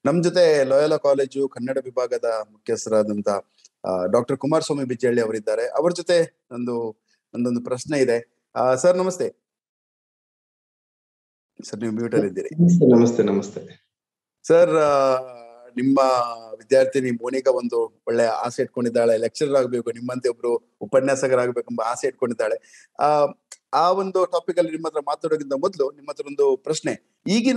ನಮ್ ಜೊತೆ ಲೋಯಲಾ ಕಾಲೇಜು ಕನ್ನಡ ವಿಭಾಗದ ಮುಖ್ಯಸ್ಥರಾದಂತ ಡಾಕ್ಟರ್ ಕುಮಾರಸ್ವಾಮಿ ಬಿಜ್ಜಳ್ಳಿ ಅವರಿದ್ದಾರೆ ಅವರ ಜೊತೆ ಒಂದು ಒಂದೊಂದು ಪ್ರಶ್ನೆ ಇದೆ ಸರ್ ನಮಸ್ತೆ ಸರ್ ನೀವು ಮ್ಯೂಟ್ ಅಲ್ಲಿ ಇದ್ದೀರಿ ನಮಸ್ತೆ ನಮಸ್ತೆ ನಮಸ್ತೆ ಸರ್ ನಿಮ್ಮ ವಿದ್ಯಾರ್ಥಿನಿ ಮೋನಿಕಾ ಒಂದು ಒಳ್ಳೆ ಆಸೆ ಇಟ್ಕೊಂಡಿದ್ದಾಳೆ ಲೆಕ್ಚರರ್ ಆಗ್ಬೇಕು ನಿಮ್ಮಂತೆ ಒಬ್ರು ಉಪನ್ಯಾಸಕರಾಗಬೇಕೆಂಬ ಆಸೆ ಇಟ್ಕೊಂಡಿದ್ದಾಳೆ ಆ ಆ ಒಂದು ಟಾಪಿಕ್ ಅಲ್ಲಿ ನಿಮ್ಮ ಹತ್ರ ಮಾತಾಡೋಕ್ಕಿಂತ ಮೊದಲು ನಿಮ್ಮ ಹತ್ರ ಒಂದು ಪ್ರಶ್ನೆ ಈಗಿನ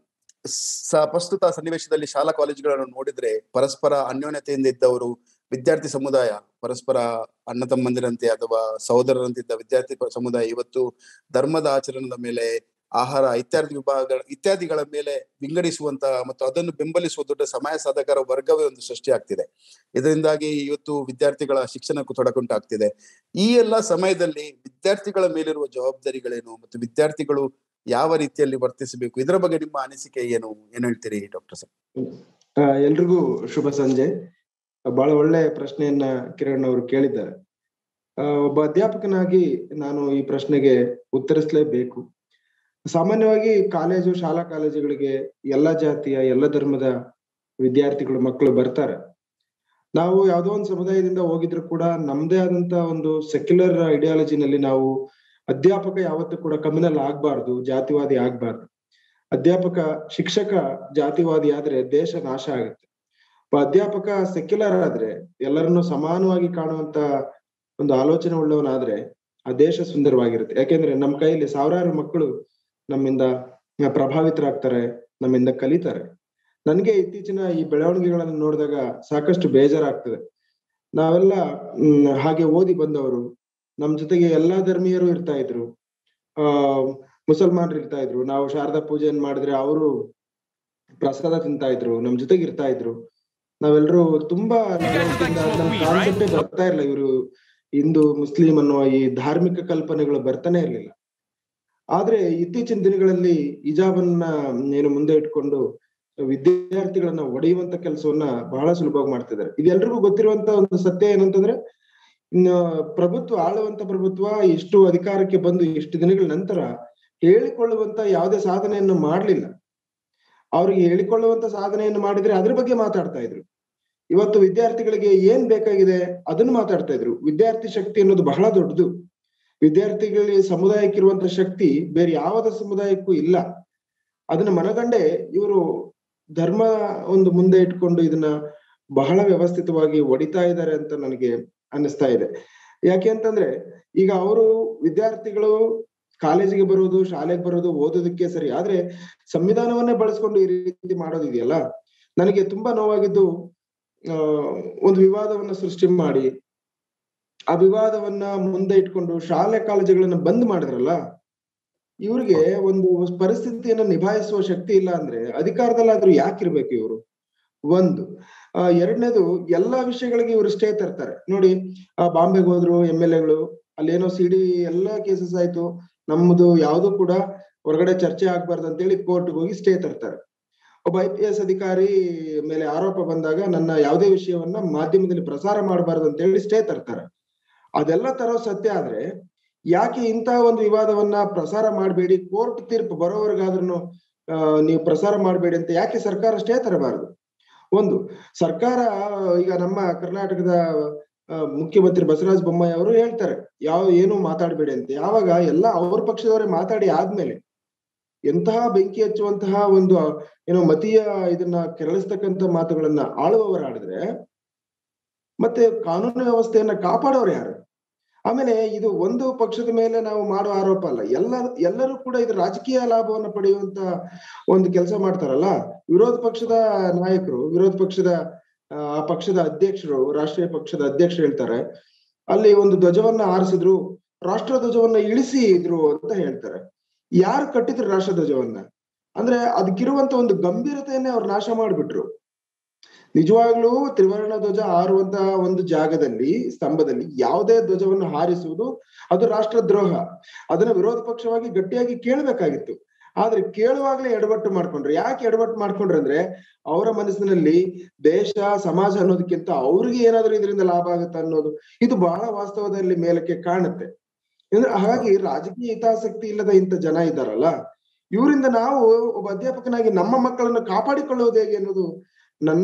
ಸ ಪ್ರಸ್ತುತ ಸನ್ನಿವೇಶದಲ್ಲಿ ಶಾಲಾ ಕಾಲೇಜುಗಳನ್ನು ನೋಡಿದ್ರೆ ಪರಸ್ಪರ ಅನ್ಯೋನ್ಯತೆಯಿಂದ ಇದ್ದವರು ವಿದ್ಯಾರ್ಥಿ ಸಮುದಾಯ ಪರಸ್ಪರ ಅಣ್ಣ ತಮ್ಮಂದಿರಂತೆ ಅಥವಾ ಸಹೋದರರಂತಿದ್ದ ವಿದ್ಯಾರ್ಥಿ ಸಮುದಾಯ ಇವತ್ತು ಧರ್ಮದ ಆಚರಣದ ಮೇಲೆ ಆಹಾರ ಇತ್ಯಾದಿ ವಿಭಾಗ ಇತ್ಯಾದಿಗಳ ಮೇಲೆ ವಿಂಗಡಿಸುವಂತ ಮತ್ತು ಅದನ್ನು ಬೆಂಬಲಿಸುವ ದೊಡ್ಡ ಸಮಯ ಸಾಧಕರ ವರ್ಗವೇ ಒಂದು ಸೃಷ್ಟಿ ಆಗ್ತಿದೆ ಇದರಿಂದಾಗಿ ಇವತ್ತು ವಿದ್ಯಾರ್ಥಿಗಳ ಶಿಕ್ಷಣಕ್ಕೂ ತೊಡಕುಂಟಾಗ್ತಿದೆ ಈ ಎಲ್ಲ ಸಮಯದಲ್ಲಿ ವಿದ್ಯಾರ್ಥಿಗಳ ಮೇಲಿರುವ ಜವಾಬ್ದಾರಿಗಳೇನು ಮತ್ತು ವಿದ್ಯಾರ್ಥಿಗಳು ಯಾವ ರೀತಿಯಲ್ಲಿ ವರ್ತಿಸಬೇಕು ಇದರ ಬಗ್ಗೆ ನಿಮ್ಮ ಅನಿಸಿಕೆ ಏನು ಏನ್ ಹೇಳ್ತೀರಿ ಡಾಕ್ಟರ್ ಸರ್ ಎಲ್ರಿಗೂ ಶುಭ ಸಂಜೆ ಬಹಳ ಒಳ್ಳೆ ಪ್ರಶ್ನೆಯನ್ನ ಕಿರಣ್ ಅವರು ಕೇಳಿದ್ದಾರೆ ಒಬ್ಬ ಅಧ್ಯಾಪಕನಾಗಿ ನಾನು ಈ ಪ್ರಶ್ನೆಗೆ ಉತ್ತರಿಸಲೇಬೇಕು ಸಾಮಾನ್ಯವಾಗಿ ಕಾಲೇಜು ಶಾಲಾ ಕಾಲೇಜುಗಳಿಗೆ ಎಲ್ಲ ಜಾತಿಯ ಎಲ್ಲ ಧರ್ಮದ ವಿದ್ಯಾರ್ಥಿಗಳು ಮಕ್ಕಳು ಬರ್ತಾರೆ ನಾವು ಯಾವುದೋ ಒಂದು ಸಮುದಾಯದಿಂದ ಹೋಗಿದ್ರು ಕೂಡ ನಮ್ದೇ ಆದಂತ ಒಂದು ಸೆಕ್ಯುಲರ್ ಐಡಿಯಾಲಜಿನಲ್ಲಿ ನಾವು ಅಧ್ಯಾಪಕ ಯಾವತ್ತೂ ಕೂಡ ಕಮ್ಯುನಲ್ ಆಗ್ಬಾರ್ದು ಜಾತಿವಾದಿ ಆಗ್ಬಾರ್ದು ಅಧ್ಯಾಪಕ ಶಿಕ್ಷಕ ಜಾತಿವಾದಿ ಆದ್ರೆ ದೇಶ ನಾಶ ಆಗುತ್ತೆ ಅಧ್ಯಾಪಕ ಸೆಕ್ಯುಲರ್ ಆದ್ರೆ ಎಲ್ಲರನ್ನು ಸಮಾನವಾಗಿ ಕಾಣುವಂತ ಒಂದು ಆಲೋಚನೆ ಉಳ್ಳವನಾದ್ರೆ ಆ ದೇಶ ಸುಂದರವಾಗಿರುತ್ತೆ ಯಾಕೆಂದ್ರೆ ನಮ್ಮ ಕೈಯಲ್ಲಿ ಸಾವಿರಾರು ಮಕ್ಕಳು ನಮ್ಮಿಂದ ಪ್ರಭಾವಿತರಾಗ್ತಾರೆ ನಮ್ಮಿಂದ ಕಲಿತಾರೆ ನನ್ಗೆ ಇತ್ತೀಚಿನ ಈ ಬೆಳವಣಿಗೆಗಳನ್ನು ನೋಡಿದಾಗ ಸಾಕಷ್ಟು ಬೇಜಾರಾಗ್ತದೆ ನಾವೆಲ್ಲ ಹ್ಮ್ ಹಾಗೆ ಓದಿ ಬಂದವರು ನಮ್ ಜೊತೆಗೆ ಎಲ್ಲಾ ಧರ್ಮೀಯರು ಇರ್ತಾ ಇದ್ರು ಆ ಮುಸಲ್ಮಾನರು ಇರ್ತಾ ಇದ್ರು ನಾವು ಶಾರದಾ ಪೂಜೆಯನ್ನು ಮಾಡಿದ್ರೆ ಅವರು ಪ್ರಸಾದ ತಿಂತಾ ಇದ್ರು ನಮ್ ಜೊತೆಗೆ ಇರ್ತಾ ಇದ್ರು ನಾವೆಲ್ಲರೂ ತುಂಬಾ ಕಾನ್ಸೆಪ್ಟೇ ಬರ್ತಾ ಇರ್ಲಿಲ್ಲ ಇವರು ಹಿಂದೂ ಮುಸ್ಲಿಂ ಅನ್ನುವ ಈ ಧಾರ್ಮಿಕ ಕಲ್ಪನೆಗಳು ಬರ್ತಾನೆ ಇರ್ಲಿಲ್ಲ ಆದ್ರೆ ಇತ್ತೀಚಿನ ದಿನಗಳಲ್ಲಿ ಇಜಾಬನ್ನ ಏನು ಮುಂದೆ ಇಟ್ಕೊಂಡು ವಿದ್ಯಾರ್ಥಿಗಳನ್ನ ಒಡೆಯುವಂತ ಕೆಲಸವನ್ನ ಬಹಳ ಸುಲಭವಾಗಿ ಮಾಡ್ತಿದ್ದಾರೆ ಇದೆಲ್ರಿಗೂ ಗೊತ್ತಿರುವಂತ ಒಂದು ಸತ್ಯ ಏನಂತಂದ್ರೆ ಇನ್ನು ಪ್ರಭುತ್ವ ಆಳುವಂತ ಪ್ರಭುತ್ವ ಇಷ್ಟು ಅಧಿಕಾರಕ್ಕೆ ಬಂದು ಇಷ್ಟು ದಿನಗಳ ನಂತರ ಹೇಳಿಕೊಳ್ಳುವಂತ ಯಾವುದೇ ಸಾಧನೆಯನ್ನು ಮಾಡ್ಲಿಲ್ಲ ಅವ್ರಿಗೆ ಹೇಳಿಕೊಳ್ಳುವಂತ ಸಾಧನೆಯನ್ನು ಮಾಡಿದ್ರೆ ಅದ್ರ ಬಗ್ಗೆ ಮಾತಾಡ್ತಾ ಇದ್ರು ಇವತ್ತು ವಿದ್ಯಾರ್ಥಿಗಳಿಗೆ ಏನ್ ಬೇಕಾಗಿದೆ ಅದನ್ನು ಮಾತಾಡ್ತಾ ಇದ್ರು ವಿದ್ಯಾರ್ಥಿ ಶಕ್ತಿ ಅನ್ನೋದು ಬಹಳ ದೊಡ್ಡದು ವಿದ್ಯಾರ್ಥಿಗಳಿಗೆ ಸಮುದಾಯಕ್ಕಿರುವಂತ ಶಕ್ತಿ ಬೇರೆ ಯಾವದ ಸಮುದಾಯಕ್ಕೂ ಇಲ್ಲ ಅದನ್ನ ಮನಗಂಡೆ ಇವರು ಧರ್ಮ ಒಂದು ಮುಂದೆ ಇಟ್ಕೊಂಡು ಇದನ್ನ ಬಹಳ ವ್ಯವಸ್ಥಿತವಾಗಿ ಒಡಿತಾ ಇದ್ದಾರೆ ಅಂತ ನನಗೆ ಅನ್ನಿಸ್ತಾ ಇದೆ ಯಾಕೆ ಅಂತಂದ್ರೆ ಈಗ ಅವರು ವಿದ್ಯಾರ್ಥಿಗಳು ಕಾಲೇಜಿಗೆ ಬರೋದು ಶಾಲೆಗೆ ಬರೋದು ಓದೋದಕ್ಕೆ ಸರಿ ಆದ್ರೆ ಸಂವಿಧಾನವನ್ನೇ ಬಳಸ್ಕೊಂಡು ಈ ರೀತಿ ಮಾಡೋದಿದೆಯಲ್ಲ ನನಗೆ ತುಂಬಾ ನೋವಾಗಿದ್ದು ಆ ಒಂದು ವಿವಾದವನ್ನ ಸೃಷ್ಟಿ ಮಾಡಿ ಆ ವಿವಾದವನ್ನ ಮುಂದೆ ಇಟ್ಕೊಂಡು ಶಾಲೆ ಕಾಲೇಜುಗಳನ್ನ ಬಂದ್ ಮಾಡಿದ್ರಲ್ಲ ಇವ್ರಿಗೆ ಒಂದು ಪರಿಸ್ಥಿತಿಯನ್ನ ನಿಭಾಯಿಸುವ ಶಕ್ತಿ ಇಲ್ಲ ಅಂದ್ರೆ ಅಧಿಕಾರದಲ್ಲಾದ್ರೂ ಯಾಕಿರ್ಬೇಕು ಇವರು ಒಂದು ಆ ಎರಡನೇದು ಎಲ್ಲಾ ವಿಷಯಗಳಿಗೆ ಇವರು ಸ್ಟೇ ತರ್ತಾರೆ ನೋಡಿ ಆ ಬಾಂಬೆಗೆ ಹೋದ್ರು ಎಂ ಎಲ್ ಎಗಳು ಅಲ್ಲೇನೋ ಸಿಡಿ ಎಲ್ಲಾ ಕೇಸಸ್ ಆಯ್ತು ನಮ್ಮದು ಯಾವ್ದು ಕೂಡ ಹೊರಗಡೆ ಚರ್ಚೆ ಆಗ್ಬಾರ್ದು ಅಂತೇಳಿ ಕೋರ್ಟ್ಗೆ ಹೋಗಿ ಸ್ಟೇ ತರ್ತಾರೆ ಒಬ್ಬ ಐ ಪಿ ಎಸ್ ಅಧಿಕಾರಿ ಮೇಲೆ ಆರೋಪ ಬಂದಾಗ ನನ್ನ ಯಾವುದೇ ವಿಷಯವನ್ನ ಮಾಧ್ಯಮದಲ್ಲಿ ಪ್ರಸಾರ ಮಾಡಬಾರ್ದು ಅಂತ ಹೇಳಿ ಸ್ಟೇ ತರ್ತಾರೆ ಅದೆಲ್ಲ ತರೋ ಸತ್ಯ ಆದ್ರೆ ಯಾಕೆ ಇಂತಹ ಒಂದು ವಿವಾದವನ್ನ ಪ್ರಸಾರ ಮಾಡಬೇಡಿ ಕೋರ್ಟ್ ತೀರ್ಪು ಬರೋವರೆಗಾದ್ರೂ ನೀವು ಪ್ರಸಾರ ಮಾಡಬೇಡಿ ಅಂತ ಯಾಕೆ ಸರ್ಕಾರ ಸ್ಟೇ ತರಬಾರದು ಒಂದು ಸರ್ಕಾರ ಈಗ ನಮ್ಮ ಕರ್ನಾಟಕದ ಮುಖ್ಯಮಂತ್ರಿ ಬಸವರಾಜ ಬೊಮ್ಮಾಯಿ ಅವರು ಹೇಳ್ತಾರೆ ಯಾವ ಏನು ಮಾತಾಡಬೇಡಿ ಅಂತ ಯಾವಾಗ ಎಲ್ಲ ಅವ್ರ ಪಕ್ಷದವರೇ ಮಾತಾಡಿ ಆದ್ಮೇಲೆ ಎಂತಹ ಬೆಂಕಿ ಹಚ್ಚುವಂತಹ ಒಂದು ಏನೋ ಮತೀಯ ಇದನ್ನ ಕೆರಳಿಸ್ತಕ್ಕಂಥ ಮಾತುಗಳನ್ನ ಆಳುವವರಾಡಿದ್ರೆ ಮತ್ತೆ ಕಾನೂನು ವ್ಯವಸ್ಥೆಯನ್ನ ಕಾಪಾಡೋರು ಯಾರು ಆಮೇಲೆ ಇದು ಒಂದು ಪಕ್ಷದ ಮೇಲೆ ನಾವು ಮಾಡೋ ಆರೋಪ ಅಲ್ಲ ಎಲ್ಲ ಎಲ್ಲರೂ ಕೂಡ ಇದು ರಾಜಕೀಯ ಲಾಭವನ್ನ ಪಡೆಯುವಂತ ಒಂದು ಕೆಲಸ ಮಾಡ್ತಾರಲ್ಲ ವಿರೋಧ ಪಕ್ಷದ ನಾಯಕರು ವಿರೋಧ ಪಕ್ಷದ ಆ ಪಕ್ಷದ ಅಧ್ಯಕ್ಷರು ರಾಷ್ಟ್ರೀಯ ಪಕ್ಷದ ಅಧ್ಯಕ್ಷರು ಹೇಳ್ತಾರೆ ಅಲ್ಲಿ ಒಂದು ಧ್ವಜವನ್ನ ಆರಿಸಿದ್ರು ರಾಷ್ಟ್ರ ಧ್ವಜವನ್ನ ಇಳಿಸಿದ್ರು ಅಂತ ಹೇಳ್ತಾರೆ ಯಾರು ಕಟ್ಟಿದ್ರು ರಾಷ್ಟ್ರ ಧ್ವಜವನ್ನ ಅಂದ್ರೆ ಅದಕ್ಕಿರುವಂತ ಒಂದು ಗಂಭೀರತೆಯನ್ನೇ ಅವ್ರು ನಾಶ ಮಾಡ್ಬಿಟ್ರು ನಿಜವಾಗ್ಲೂ ತ್ರಿವರ್ಣ ಧ್ವಜ ಹಾರುವಂತ ಒಂದು ಜಾಗದಲ್ಲಿ ಸ್ತಂಭದಲ್ಲಿ ಯಾವುದೇ ಧ್ವಜವನ್ನು ಹಾರಿಸುವುದು ಅದು ರಾಷ್ಟ್ರದ್ರೋಹ ಅದನ್ನ ವಿರೋಧ ಪಕ್ಷವಾಗಿ ಗಟ್ಟಿಯಾಗಿ ಕೇಳಬೇಕಾಗಿತ್ತು ಆದ್ರೆ ಕೇಳುವಾಗ್ಲೇ ಎಡವಟ್ಟು ಮಾಡ್ಕೊಂಡ್ರು ಯಾಕೆ ಎಡವಟ್ಟು ಮಾಡ್ಕೊಂಡ್ರು ಅಂದ್ರೆ ಅವರ ಮನಸ್ಸಿನಲ್ಲಿ ದೇಶ ಸಮಾಜ ಅನ್ನೋದಕ್ಕಿಂತ ಅವ್ರಿಗೆ ಏನಾದ್ರೂ ಇದರಿಂದ ಲಾಭ ಆಗುತ್ತೆ ಅನ್ನೋದು ಇದು ಬಹಳ ವಾಸ್ತವದಲ್ಲಿ ಮೇಲಕ್ಕೆ ಕಾಣುತ್ತೆ ಅಂದ್ರೆ ಹಾಗಾಗಿ ರಾಜಕೀಯ ಹಿತಾಸಕ್ತಿ ಇಲ್ಲದ ಇಂಥ ಜನ ಇದ್ದಾರಲ್ಲ ಇವರಿಂದ ನಾವು ಒಬ್ಬ ಅಧ್ಯಾಪಕನಾಗಿ ನಮ್ಮ ಮಕ್ಕಳನ್ನು ಕಾಪಾಡಿಕೊಳ್ಳುವುದು ಹೇಗೆ ಅನ್ನೋದು ನನ್ನ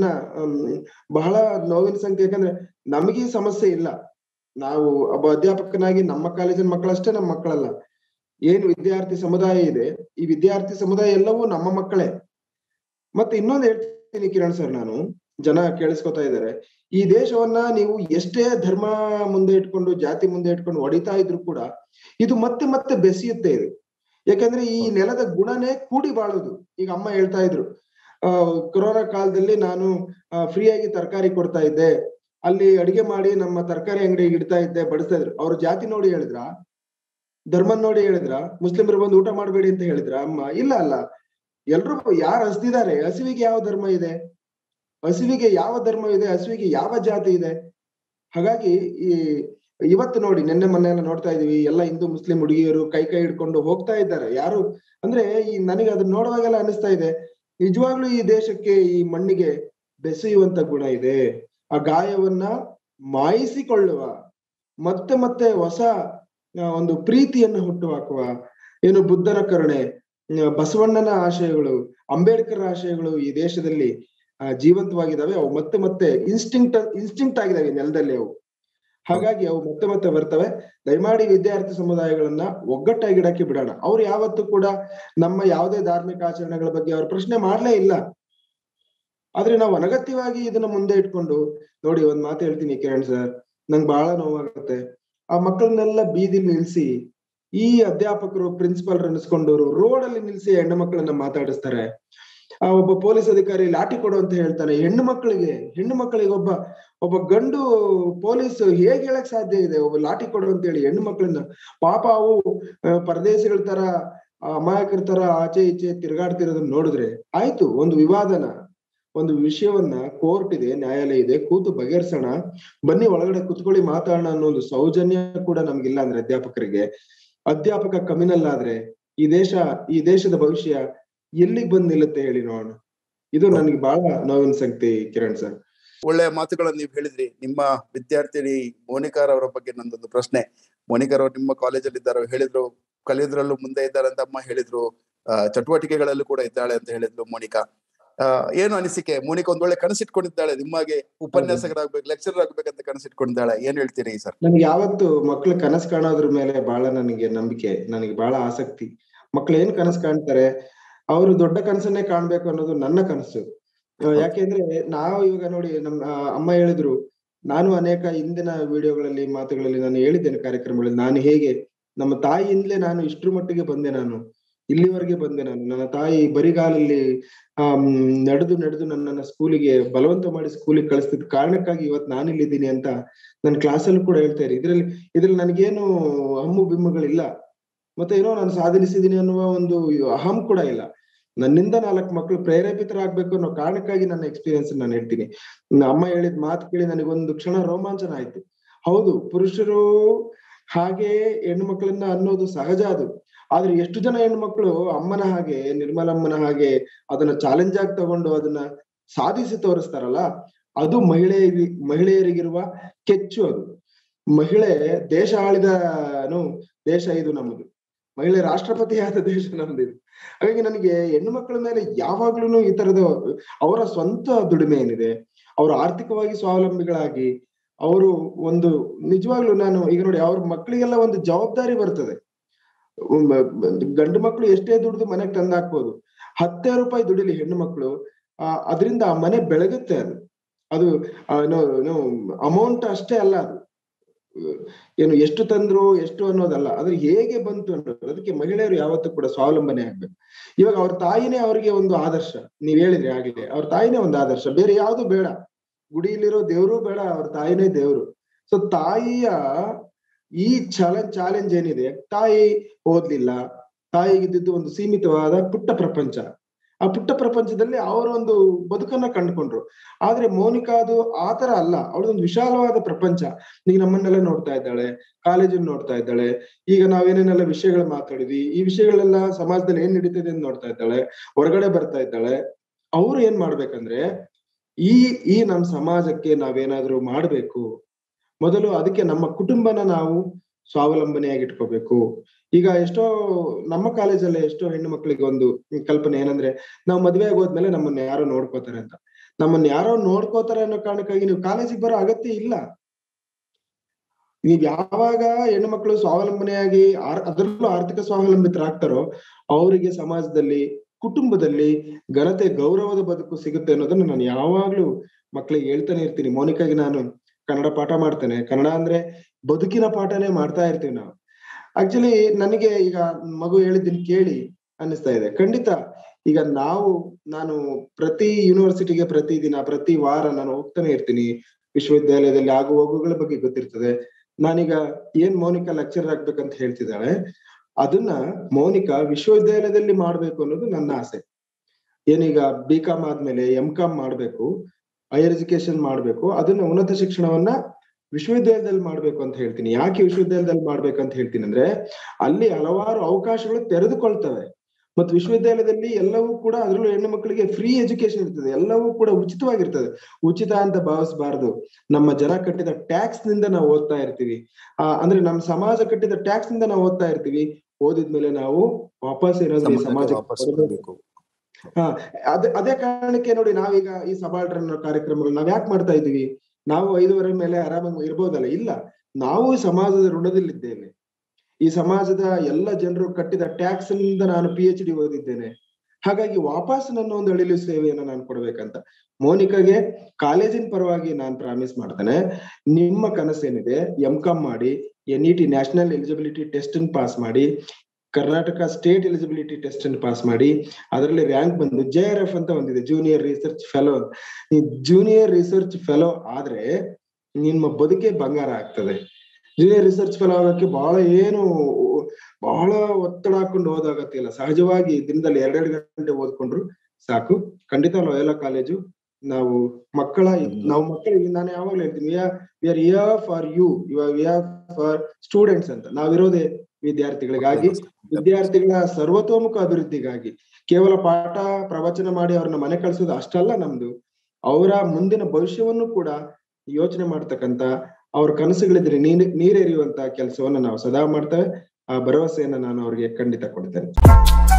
ಬಹಳ ನೋವಿನ ಸಂಖ್ಯೆ ಯಾಕಂದ್ರೆ ನಮಗೆ ಈ ಸಮಸ್ಯೆ ಇಲ್ಲ ನಾವು ಒಬ್ಬ ಅಧ್ಯಾಪಕನಾಗಿ ನಮ್ಮ ಕಾಲೇಜಿನ ಮಕ್ಕಳಷ್ಟೇ ನಮ್ಮ ಮಕ್ಕಳಲ್ಲ ಏನು ವಿದ್ಯಾರ್ಥಿ ಸಮುದಾಯ ಇದೆ ಈ ವಿದ್ಯಾರ್ಥಿ ಸಮುದಾಯ ಎಲ್ಲವೂ ನಮ್ಮ ಮಕ್ಕಳೇ ಮತ್ತೆ ಇನ್ನೊಂದು ಹೇಳ್ತೀನಿ ಕಿರಣ್ ಸರ್ ನಾನು ಜನ ಕೇಳಿಸ್ಕೊತಾ ಇದ್ದಾರೆ ಈ ದೇಶವನ್ನ ನೀವು ಎಷ್ಟೇ ಧರ್ಮ ಮುಂದೆ ಇಟ್ಕೊಂಡು ಜಾತಿ ಮುಂದೆ ಇಟ್ಕೊಂಡು ಹೊಡಿತಾ ಇದ್ರು ಕೂಡ ಇದು ಮತ್ತೆ ಮತ್ತೆ ಬೆಸೆಯುತ್ತೆ ಇದು ಯಾಕಂದ್ರೆ ಈ ನೆಲದ ಗುಣನೇ ಕೂಡಿ ಬಾಳುದು ಈಗ ಅಮ್ಮ ಹೇಳ್ತಾ ಇದ್ರು ಆ ಕೊರೋನಾ ಕಾಲದಲ್ಲಿ ನಾನು ಫ್ರೀಯಾಗಿ ತರಕಾರಿ ಕೊಡ್ತಾ ಇದ್ದೆ ಅಲ್ಲಿ ಅಡಿಗೆ ಮಾಡಿ ನಮ್ಮ ತರಕಾರಿ ಅಂಗಡಿಗೆ ಇಡ್ತಾ ಇದ್ದೆ ಬಡಿಸ್ತಾ ಇದ್ರು ಅವ್ರ ಜಾತಿ ನೋಡಿ ಹೇಳಿದ್ರ ಧರ್ಮ ನೋಡಿ ಹೇಳಿದ್ರ ಮುಸ್ಲಿಮರು ಬಂದು ಊಟ ಮಾಡಬೇಡಿ ಅಂತ ಹೇಳಿದ್ರ ಅಮ್ಮ ಇಲ್ಲ ಅಲ್ಲ ಎಲ್ರು ಯಾರು ಹಸ್ದಿದ್ದಾರೆ ಹಸಿವಿಗೆ ಯಾವ ಧರ್ಮ ಇದೆ ಹಸಿವಿಗೆ ಯಾವ ಧರ್ಮ ಇದೆ ಹಸಿವಿಗೆ ಯಾವ ಜಾತಿ ಇದೆ ಹಾಗಾಗಿ ಈ ಇವತ್ತು ನೋಡಿ ನಿನ್ನೆ ಮೊನ್ನೆ ಎಲ್ಲ ನೋಡ್ತಾ ಇದೀವಿ ಎಲ್ಲ ಹಿಂದೂ ಮುಸ್ಲಿಂ ಹುಡುಗಿಯರು ಕೈ ಕೈ ಹಿಡ್ಕೊಂಡು ಹೋಗ್ತಾ ಇದ್ದಾರೆ ಯಾರು ಅಂದ್ರೆ ಈ ನನಗೆ ಅದನ್ನ ನೋಡುವಾಗೆಲ್ಲ ಅನಿಸ್ತಾ ಇದೆ ನಿಜವಾಗ್ಲೂ ಈ ದೇಶಕ್ಕೆ ಈ ಮಣ್ಣಿಗೆ ಬೆಸೆಯುವಂತ ಗುಣ ಇದೆ ಆ ಗಾಯವನ್ನ ಮಾಯಿಸಿಕೊಳ್ಳುವ ಮತ್ತೆ ಮತ್ತೆ ಹೊಸ ಒಂದು ಪ್ರೀತಿಯನ್ನ ಹುಟ್ಟು ಹಾಕುವ ಏನು ಬುದ್ಧನ ಕರುಣೆ ಬಸವಣ್ಣನ ಆಶಯಗಳು ಅಂಬೇಡ್ಕರ್ ಆಶಯಗಳು ಈ ದೇಶದಲ್ಲಿ ಜೀವಂತವಾಗಿದ್ದಾವೆ ಅವು ಮತ್ತೆ ಮತ್ತೆ ಇನ್ಸ್ಟಿಂಕ್ಟ್ ಇನ್ಸ್ಟಿಂಕ್ಟ್ ಆಗಿದಾವೆ ನೆಲದಲ್ಲಿ ಅವು ಹಾಗಾಗಿ ಅವು ಮತ್ತೆ ಮತ್ತೆ ಬರ್ತವೆ ದಯಮಾಡಿ ವಿದ್ಯಾರ್ಥಿ ಸಮುದಾಯಗಳನ್ನ ಒಗ್ಗಟ್ಟಾಗಿಡಕ್ಕೆ ಬಿಡೋಣ ಅವ್ರು ಯಾವತ್ತೂ ಕೂಡ ನಮ್ಮ ಯಾವುದೇ ಧಾರ್ಮಿಕ ಆಚರಣೆಗಳ ಬಗ್ಗೆ ಅವ್ರ ಪ್ರಶ್ನೆ ಮಾಡ್ಲೇ ಇಲ್ಲ ಆದ್ರೆ ನಾವು ಅನಗತ್ಯವಾಗಿ ಇದನ್ನ ಮುಂದೆ ಇಟ್ಕೊಂಡು ನೋಡಿ ಒಂದ್ ಮಾತು ಹೇಳ್ತೀನಿ ಕಿರಣ್ ಸರ್ ನಂಗೆ ಬಹಳ ನೋವಾಗುತ್ತೆ ಆ ಮಕ್ಕಳನ್ನೆಲ್ಲ ಬೀದಿಲಿ ನಿಲ್ಸಿ ಈ ಅಧ್ಯಾಪಕರು ಪ್ರಿನ್ಸಿಪಾಲ್ ಅನಿಸ್ಕೊಂಡವರು ರೋಡ್ ಅಲ್ಲಿ ನಿಲ್ಸಿ ಹೆಣ್ಣು ಮಕ್ಕಳನ್ನ ಮಾತಾಡಿಸ್ತಾರೆ ಆ ಒಬ್ಬ ಪೊಲೀಸ್ ಅಧಿಕಾರಿ ಲಾಠಿ ಕೊಡು ಅಂತ ಹೇಳ್ತಾನೆ ಹೆಣ್ಣು ಮಕ್ಕಳಿಗೆ ಹೆಣ್ಣು ಮಕ್ಕಳಿಗೆ ಒಬ್ಬ ಒಬ್ಬ ಗಂಡು ಪೊಲೀಸ್ ಹೇಗ್ ಹೇಳಕ್ ಸಾಧ್ಯ ಇದೆ ಒಬ್ಬ ಲಾಠಿ ಕೊಡು ಅಂತ ಹೇಳಿ ಹೆಣ್ಣು ಮಕ್ಕಳನ್ನ ಪಾಪ ಅವು ಪರದೇಶಗಳ ತರ ಅಮಾಯಕರ ತರ ಆಚೆ ಈಚೆ ತಿರುಗಾಡ್ತಿರೋದನ್ನ ನೋಡಿದ್ರೆ ಆಯ್ತು ಒಂದು ವಿವಾದನ ಒಂದು ವಿಷಯವನ್ನ ಕೋರ್ಟ್ ಇದೆ ನ್ಯಾಯಾಲಯ ಇದೆ ಕೂತು ಬಗೆಹರಿಸೋಣ ಬನ್ನಿ ಒಳಗಡೆ ಕುತ್ಕೊಳ್ಳಿ ಮಾತಾಡೋಣ ಅನ್ನೋ ಒಂದು ಸೌಜನ್ಯ ಕೂಡ ನಮ್ಗಿಲ್ಲ ಅಂದ್ರೆ ಅಧ್ಯಾಪಕರಿಗೆ ಅಧ್ಯಾಪಕ ಕಮಿನಲ್ ಆದ್ರೆ ಈ ದೇಶ ಈ ದೇಶದ ಭವಿಷ್ಯ ಎಲ್ಲಿಗೆ ಬಂದ್ ನಿಲ್ಲುತ್ತೆ ಹೇಳಿ ನೋಡೋಣ ಇದು ನನಗೆ ಬಹಳ ನೋವಿನ ಸಂಗತಿ ಕಿರಣ್ ಸರ್ ಒಳ್ಳೆ ಮಾತುಗಳನ್ನು ನೀವು ಹೇಳಿದ್ರಿ ನಿಮ್ಮ ವಿದ್ಯಾರ್ಥಿನಿ ಮೋನಿಕಾರ್ ಅವರ ಬಗ್ಗೆ ನಂದೊಂದು ಪ್ರಶ್ನೆ ಮೋನಿಕಾರ್ ಅವರು ನಿಮ್ಮ ಕಾಲೇಜಲ್ಲಿ ಇದ್ದಾರೋ ಹೇಳಿದ್ರು ಕಲಿಯೋದ್ರಲ್ಲೂ ಮುಂದೆ ಇದ್ದಾರೆ ಅಂತ ಅಮ್ಮ ಹೇಳಿದ್ರು ಚಟುವಟಿಕೆಗಳಲ್ಲೂ ಕೂಡ ಇದ್ದಾಳೆ ಅಂತ ಹೇಳಿದ್ರು ಮೋನಿಕಾ ಏನು ಅನಿಸಿಕೆ ಮೋನಿಕಾ ಒಂದ್ ಒಳ್ಳೆ ಕನಸಿಟ್ಕೊಂಡಿದ್ದಾಳೆ ನಿಮಗೆ ಉಪನ್ಯಾಸಕರಾಗ್ಬೇಕು ಲೆಕ್ಚರರ್ ಆಗ್ಬೇಕಂತ ಕನಸಿಟ್ಕೊಂಡಿದ್ದಾಳೆ ಏನ್ ಹೇಳ್ತೀರಿ ಸರ್ ನನ್ಗೆ ಯಾವತ್ತು ಮಕ್ಳು ಕನಸು ಕಾಣೋದ್ರ ಮೇಲೆ ಬಹಳ ನನಗೆ ನಂಬಿಕೆ ನನಗೆ ಬಹಳ ಆಸಕ್ತಿ ಮಕ್ಳು ಏನ್ ಕನಸು ಕಾಣ್ತಾರೆ ಅವರು ದೊಡ್ಡ ಕನಸನ್ನೇ ಕಾಣ್ಬೇಕು ಅನ್ನೋದು ನನ್ನ ಕನಸು ಯಾಕೆಂದ್ರೆ ನಾವು ಇವಾಗ ನೋಡಿ ನಮ್ಮ ಅಮ್ಮ ಹೇಳಿದ್ರು ನಾನು ಅನೇಕ ಹಿಂದಿನ ವಿಡಿಯೋಗಳಲ್ಲಿ ಮಾತುಗಳಲ್ಲಿ ನಾನು ಹೇಳಿದ್ದೇನೆ ಕಾರ್ಯಕ್ರಮಗಳಲ್ಲಿ ನಾನು ಹೇಗೆ ನಮ್ಮ ತಾಯಿಯಿಂದಲೇ ನಾನು ಇಷ್ಟ್ರ ಮಟ್ಟಿಗೆ ಬಂದೆ ನಾನು ಇಲ್ಲಿವರೆಗೆ ಬಂದೆ ನಾನು ನನ್ನ ತಾಯಿ ಬರಿಗಾಲಲ್ಲಿ ಆ ನಡೆದು ನಡೆದು ನನ್ನನ್ನ ಸ್ಕೂಲಿಗೆ ಬಲವಂತ ಮಾಡಿ ಸ್ಕೂಲಿಗೆ ಕಳಿಸ್ತಿದ್ ಕಾರಣಕ್ಕಾಗಿ ಇವತ್ತು ನಾನು ಇಲ್ಲಿದ್ದೀನಿ ಅಂತ ನನ್ನ ಕ್ಲಾಸಲ್ಲೂ ಕೂಡ ಹೇಳ್ತಾ ಇರಿ ಇದ್ರಲ್ಲಿ ಇದ್ರಲ್ಲಿ ನನಗೇನು ಹಮ್ಮು ಬಿಮ್ಮುಗಳಿಲ್ಲ ಮತ್ತೆ ಏನೋ ನಾನು ಸಾಧಿಸಿದೀನಿ ಅನ್ನುವ ಒಂದು ಅಹಂ ಕೂಡ ಇಲ್ಲ ನನ್ನಿಂದ ನಾಲ್ಕು ಮಕ್ಕಳು ಪ್ರೇರೇಪಿತರಾಗ್ಬೇಕು ಅನ್ನೋ ಕಾರಣಕ್ಕಾಗಿ ನನ್ನ ಎಕ್ಸ್ಪೀರಿಯನ್ಸ್ ನಾನು ಹೇಳ್ತೀನಿ ಅಮ್ಮ ಹೇಳಿದ ಮಾತು ಕೇಳಿ ನನಗೊಂದು ಕ್ಷಣ ರೋಮಾಂಚನ ಆಯ್ತು ಹೌದು ಪುರುಷರು ಹಾಗೆ ಹೆಣ್ಣು ಮಕ್ಕಳನ್ನ ಅನ್ನೋದು ಸಹಜ ಅದು ಆದ್ರೆ ಎಷ್ಟು ಜನ ಹೆಣ್ಮಕ್ಳು ಅಮ್ಮನ ಹಾಗೆ ನಿರ್ಮಲಮ್ಮನ ಹಾಗೆ ಅದನ್ನ ಚಾಲೆಂಜ್ ಆಗಿ ತಗೊಂಡು ಅದನ್ನ ಸಾಧಿಸಿ ತೋರಿಸ್ತಾರಲ್ಲ ಅದು ಮಹಿಳೆ ಮಹಿಳೆಯರಿಗಿರುವ ಕೆಚ್ಚು ಅದು ಮಹಿಳೆ ದೇಶ ಆಳಿದನು ದೇಶ ಇದು ನಮ್ಮದು ಮಹಿಳೆ ರಾಷ್ಟ್ರಪತಿಯಾದ ದೇಶ ನಮ್ದು ಇದು ಹಾಗಾಗಿ ನನಗೆ ಹೆಣ್ಣು ಮಕ್ಕಳ ಮೇಲೆ ಯಾವಾಗ್ಲೂ ಈ ತರದ ಅವರ ಸ್ವಂತ ದುಡಿಮೆ ಏನಿದೆ ಅವರು ಆರ್ಥಿಕವಾಗಿ ಸ್ವಾವಲಂಬಿಗಳಾಗಿ ಅವರು ಒಂದು ನಿಜವಾಗ್ಲೂ ನಾನು ಈಗ ನೋಡಿ ಅವ್ರ ಮಕ್ಕಳಿಗೆಲ್ಲ ಒಂದು ಜವಾಬ್ದಾರಿ ಬರ್ತದೆ ಗಂಡು ಮಕ್ಕಳು ಎಷ್ಟೇ ದುಡಿದು ಮನೆಗೆ ತಂದಾಕ್ಬೋದು ಹತ್ತೇ ರೂಪಾಯಿ ದುಡಿಲಿ ಹೆಣ್ಣು ಮಕ್ಕಳು ಆ ಅದರಿಂದ ಆ ಮನೆ ಬೆಳಗುತ್ತೆ ಅದು ಅದು ಏನು ಅಮೌಂಟ್ ಅಷ್ಟೇ ಅಲ್ಲ ಅದು ಏನು ಎಷ್ಟು ತಂದ್ರು ಎಷ್ಟು ಅನ್ನೋದಲ್ಲ ಅದ್ರ ಹೇಗೆ ಬಂತು ಅನ್ನೋದು ಅದಕ್ಕೆ ಮಹಿಳೆಯರು ಯಾವತ್ತೂ ಕೂಡ ಸ್ವಾವಲಂಬನೆ ಆಗ್ಬೇಕು ಇವಾಗ ಅವ್ರ ತಾಯಿನೇ ಅವರಿಗೆ ಒಂದು ಆದರ್ಶ ನೀವ್ ಹೇಳಿದ್ರಿ ಆಗ್ಲೇ ಅವ್ರ ತಾಯಿನೇ ಒಂದು ಆದರ್ಶ ಬೇರೆ ಯಾವ್ದು ಬೇಡ ಗುಡಿಯಲ್ಲಿರೋ ದೇವ್ರು ಬೇಡ ಅವ್ರ ತಾಯಿನೇ ದೇವ್ರು ಸೊ ತಾಯಿಯ ಈ ಚಾಲೆಂಜ್ ಚಾಲೆಂಜ್ ಏನಿದೆ ತಾಯಿ ಓದ್ಲಿಲ್ಲ ತಾಯಿಗಿದ್ದು ಒಂದು ಸೀಮಿತವಾದ ಪುಟ್ಟ ಪ್ರಪಂಚ ಆ ಪುಟ್ಟ ಪ್ರಪಂಚದಲ್ಲಿ ಅವರೊಂದು ಬದುಕನ್ನ ಕಂಡುಕೊಂಡ್ರು ಆದ್ರೆ ಮೋನಿಕಾದು ಆತರ ಅಲ್ಲ ಅವಳದೊಂದು ವಿಶಾಲವಾದ ಪ್ರಪಂಚ ಈಗ ನಮ್ಮನ್ನೆಲ್ಲ ನೋಡ್ತಾ ಇದ್ದಾಳೆ ಕಾಲೇಜಲ್ಲಿ ನೋಡ್ತಾ ಇದ್ದಾಳೆ ಈಗ ನಾವೇನೇನೆಲ್ಲ ವಿಷಯಗಳು ಮಾತಾಡಿದ್ವಿ ಈ ವಿಷಯಗಳೆಲ್ಲ ಸಮಾಜದಲ್ಲಿ ಏನ್ ನಡೀತಿದೆ ಅಂತ ನೋಡ್ತಾ ಇದ್ದಾಳೆ ಹೊರಗಡೆ ಬರ್ತಾ ಇದ್ದಾಳೆ ಅವ್ರು ಏನ್ ಮಾಡ್ಬೇಕಂದ್ರೆ ಈ ಈ ನಮ್ ಸಮಾಜಕ್ಕೆ ನಾವೇನಾದ್ರೂ ಮಾಡ್ಬೇಕು ಮೊದಲು ಅದಕ್ಕೆ ನಮ್ಮ ಕುಟುಂಬನ ನಾವು ಸ್ವಾವಲಂಬನೆಯಾಗಿ ಇಟ್ಕೋಬೇಕು ಈಗ ಎಷ್ಟೋ ನಮ್ಮ ಕಾಲೇಜಲ್ಲಿ ಎಷ್ಟೋ ಹೆಣ್ಣು ಮಕ್ಕಳಿಗೆ ಒಂದು ಕಲ್ಪನೆ ಏನಂದ್ರೆ ನಾವು ಮದ್ವೆ ಆಗೋದ್ಮೇಲೆ ನಮ್ಮನ್ನ ಯಾರೋ ನೋಡ್ಕೋತಾರೆ ಅಂತ ನಮ್ಮನ್ನ ಯಾರೋ ನೋಡ್ಕೋತಾರೆ ಅನ್ನೋ ಕಾರಣಕ್ಕಾಗಿ ನೀವು ಕಾಲೇಜಿಗೆ ಬರೋ ಅಗತ್ಯ ಇಲ್ಲ ನೀವ್ ಯಾವಾಗ ಹೆಣ್ಣು ಮಕ್ಕಳು ಸ್ವಾವಲಂಬನೆಯಾಗಿ ಆರ್ ಅದರಲ್ಲೂ ಆರ್ಥಿಕ ಸ್ವಾವಲಂಬಿತರಾಗ್ತಾರೋ ಅವರಿಗೆ ಸಮಾಜದಲ್ಲಿ ಕುಟುಂಬದಲ್ಲಿ ಘನತೆ ಗೌರವದ ಬದುಕು ಸಿಗುತ್ತೆ ಅನ್ನೋದನ್ನ ನಾನು ಯಾವಾಗ್ಲೂ ಮಕ್ಕಳಿಗೆ ಹೇಳ್ತಾನೆ ಇರ್ತೀನಿ ಮೌನಿಕಾಗಿ ನಾನು ಕನ್ನಡ ಪಾಠ ಮಾಡ್ತೇನೆ ಕನ್ನಡ ಅಂದ್ರೆ ಬದುಕಿನ ಪಾಠನೇ ಮಾಡ್ತಾ ಇರ್ತೀವಿ ನಾವು ಆಕ್ಚುಲಿ ನನಗೆ ಈಗ ಮಗು ಹೇಳಿದ್ದನ್ನು ಕೇಳಿ ಅನ್ನಿಸ್ತಾ ಇದೆ ಖಂಡಿತ ಈಗ ನಾವು ನಾನು ಪ್ರತಿ ಯೂನಿವರ್ಸಿಟಿಗೆ ಪ್ರತಿ ದಿನ ಪ್ರತಿ ವಾರ ನಾನು ಹೋಗ್ತಾನೆ ಇರ್ತೀನಿ ವಿಶ್ವವಿದ್ಯಾಲಯದಲ್ಲಿ ಆಗು ಹೋಗುಗಳ ಬಗ್ಗೆ ಗೊತ್ತಿರ್ತದೆ ನಾನೀಗ ಏನ್ ಮೌನಿಕ ಲೆಕ್ಚರ್ ಆಗ್ಬೇಕಂತ ಹೇಳ್ತಿದ್ದಾಳೆ ಅದನ್ನ ಮೌನಿಕ ವಿಶ್ವವಿದ್ಯಾಲಯದಲ್ಲಿ ಮಾಡ್ಬೇಕು ಅನ್ನೋದು ನನ್ನ ಆಸೆ ಏನೀಗ ಬಿ ಕಾಮ್ ಆದ್ಮೇಲೆ ಎಂ ಕಾಮ್ ಮಾಡ್ಬೇಕು ಹೈಯರ್ ಎಜುಕೇಶನ್ ಮಾಡ್ಬೇಕು ಅದನ್ನ ಉನ್ನತ ಶಿಕ್ಷಣವನ್ನ ವಿಶ್ವವಿದ್ಯಾಲಯದಲ್ಲಿ ಮಾಡ್ಬೇಕು ಅಂತ ಹೇಳ್ತೀನಿ ಯಾಕೆ ವಿಶ್ವವಿದ್ಯಾಲಯದಲ್ಲಿ ಮಾಡ್ಬೇಕಂತ ಹೇಳ್ತೀನಿ ಅಂದ್ರೆ ಅಲ್ಲಿ ಹಲವಾರು ಅವಕಾಶಗಳು ತೆರೆದುಕೊಳ್ತವೆ ಮತ್ತು ವಿಶ್ವವಿದ್ಯಾಲಯದಲ್ಲಿ ಎಲ್ಲವೂ ಕೂಡ ಅದರಲ್ಲೂ ಹೆಣ್ಣು ಮಕ್ಕಳಿಗೆ ಫ್ರೀ ಎಜುಕೇಶನ್ ಇರ್ತದೆ ಎಲ್ಲವೂ ಕೂಡ ಉಚಿತವಾಗಿರ್ತದೆ ಉಚಿತ ಅಂತ ಭಾವಿಸಬಾರದು ನಮ್ಮ ಜನ ಕಟ್ಟಿದ ಟ್ಯಾಕ್ಸ್ ನಿಂದ ನಾವು ಓದ್ತಾ ಇರ್ತೀವಿ ಆ ಅಂದ್ರೆ ನಮ್ಮ ಸಮಾಜ ಕಟ್ಟಿದ ಟ್ಯಾಕ್ಸ್ ನಿಂದ ನಾವು ಓದ್ತಾ ಇರ್ತೀವಿ ಓದಿದ್ಮೇಲೆ ನಾವು ವಾಪಸ್ ಏನಾದ್ರು ಈ ಸಮಾಜಕ್ಕೆ ಸಮಾಜಕ್ಕೆ ವಾಪಸ್ ಕೊಡಬೇಕು. ಬರ್ಬೇಕು ಹಾ ಅದೇ ಅದೇ ಕಾರಣಕ್ಕೆ ನೋಡಿ ನಾವೀಗ ಈ ಸಬಾಲ್ಟರ್ನ್ ಕಾರ್ಯಕ್ರಮಗಳು ನಾವ್ ಯಾಕೆ ಮಾಡ್ತಾ ಇದೀವಿ ನಾವು ಐದುವರೆ ಮೇಲೆ ಆರಾಮಾಗಿ ಇರ್ಬೋದಲ್ಲ ಇಲ್ಲ ನಾವು ಈ ಸಮಾಜದ ಋಣದಲ್ಲಿದ್ದೇವೆ ಈ ಸಮಾಜದ ಎಲ್ಲ ಜನರು ಕಟ್ಟಿದ ಟ್ಯಾಕ್ಸ್ ನಿಂದ ನಾನು ಪಿ ಎಚ್ ಡಿ ಓದಿದ್ದೇನೆ ಹಾಗಾಗಿ ವಾಪಸ್ ನನ್ನ ಒಂದು ಅಳಿಲು ಸೇವೆಯನ್ನು ನಾನು ಕೊಡ್ಬೇಕಂತ ಮೋನಿಕಾಗೆ ಕಾಲೇಜಿನ ಪರವಾಗಿ ನಾನು ಪ್ರಾಮಿಸ್ ಮಾಡ್ತೇನೆ ನಿಮ್ಮ ಕನಸೇನಿದೆ ಎಂ ಕಾಮ್ ಮಾಡಿ N E T national eligibility test pass ಮಾಡಿ ಕರ್ನಾಟಕ ಸ್ಟೇಟ್ ಎಲಿಜಿಬಿಲಿಟಿ ಟೆಸ್ಟ್ ಅನ್ನು ಪಾಸ್ ಮಾಡಿ ಅದರಲ್ಲಿ ರ್ಯಾಂಕ್ ಬಂದು ಜೆ ಆರ್ ಎಫ್ ಅಂತ ಒಂದಿದೆ ಜೂನಿಯರ್ ರಿಸರ್ಚ್ ಫೆಲೋ ಈ ಜೂನಿಯರ್ ರಿಸರ್ಚ್ ಫೆಲೋ ಆದ್ರೆ ನಿಮ್ಮ ಬದುಕೆ ಬಂಗಾರ ಆಗ್ತದೆ ಜೂನಿಯರ್ ರಿಸರ್ಚ್ ಫೆಲೋ ಆಗೋಕ್ಕೆ ಬಹಳ ಏನು ಬಹಳ ಒತ್ತಡ ಹಾಕೊಂಡು ಓದಾಗತ್ತಿಲ್ಲ ಸಹಜವಾಗಿ ದಿನದಲ್ಲಿ ಎರಡೆರಡು ಗಂಟೆ ಓದ್ಕೊಂಡ್ರು ಸಾಕು ಖಂಡಿತ ಲೋಯಲ ಕಾಲೇಜು ನಾವು ಮಕ್ಕಳ ನಾವು ಮಕ್ಕಳಿಗೆ ನಾನು ಯಾವಾಗ್ಲೂ ಹೇಳ್ತೀನಿ we are here for you you are here for students ಅಂತ ನಾವಿರೋದೇ ವಿದ್ಯಾರ್ಥಿಗಳಿಗಾಗಿ ವಿದ್ಯಾರ್ಥಿಗಳ ಸರ್ವತೋಮುಖ ಅಭಿವೃದ್ಧಿಗಾಗಿ ಕೇವಲ ಪಾಠ ಪ್ರವಚನ ಮಾಡಿ ಅವ್ರನ್ನ ಮನೆ ಕಳಿಸೋದು ಅಷ್ಟಲ್ಲ ನಮ್ದು ಅವರ ಮುಂದಿನ ಭವಿಷ್ಯವನ್ನು ಕೂಡ ಯೋಚನೆ ಮಾಡ್ತಕ್ಕಂತ ಅವ್ರ ಕನಸುಗಳಿದ್ರೆ ನೀರ್ ನೀರೆರಿಯುವಂತ ಕೆಲಸವನ್ನ ನಾವು ಸದಾ ಮಾಡ್ತೇವೆ ಆ ಭರವಸೆಯನ್ನ ನಾನು ಅವ್ರಿಗೆ ಖಂಡಿತ ಕೊಡ್ತೇನೆ